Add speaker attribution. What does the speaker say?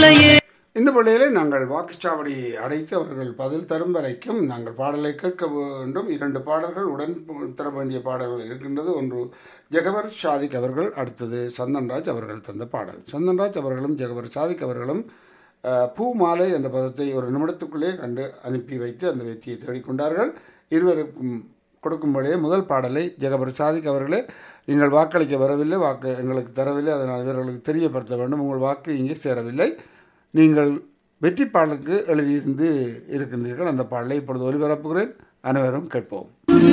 Speaker 1: மாலையே
Speaker 2: இந்த வேளையிலே நாங்கள் வாக்குச்சாவடி அடைத்து அவர்கள் பதில் தரும் வரைக்கும் நாங்கள் பாடலை கேட்க வேண்டும் இரண்டு பாடல்கள் உடன் தர வேண்டிய பாடல்கள் இருக்கின்றது ஒன்று ஜெகவர் சாதிக் அவர்கள் அடுத்தது சந்தன்ராஜ் அவர்கள் தந்த பாடல் சந்தன்ராஜ் அவர்களும் ஜெகவர் சாதிக் அவர்களும் அஹ், பூ மாலை என்ற பதத்தை ஒரு நிமிடத்துக்குள்ளே கண்டு அனுப்பி வைத்து அந்த வெற்றியை தேடிக்கொண்டார்கள் இருவருக்கும் கொடுக்கும்போதே முதல் பாடலை ஜெகபர் சாதிக் அவர்களே நீங்கள் வாக்களிக்க வரவில்லை வாக்கு எங்களுக்கு தரவில்லை அதனால் இவர்களுக்கு தெரியப்படுத்த வேண்டும் உங்கள் வாக்கு இங்கே சேரவில்லை நீங்கள் வெற்றி பாடலுக்கு எழுதியிருந்து இருக்கின்றீர்கள் அந்த பாடலை இப்பொழுது ஒலிபரப்புகிறேன் அனைவரும் கேட்போம்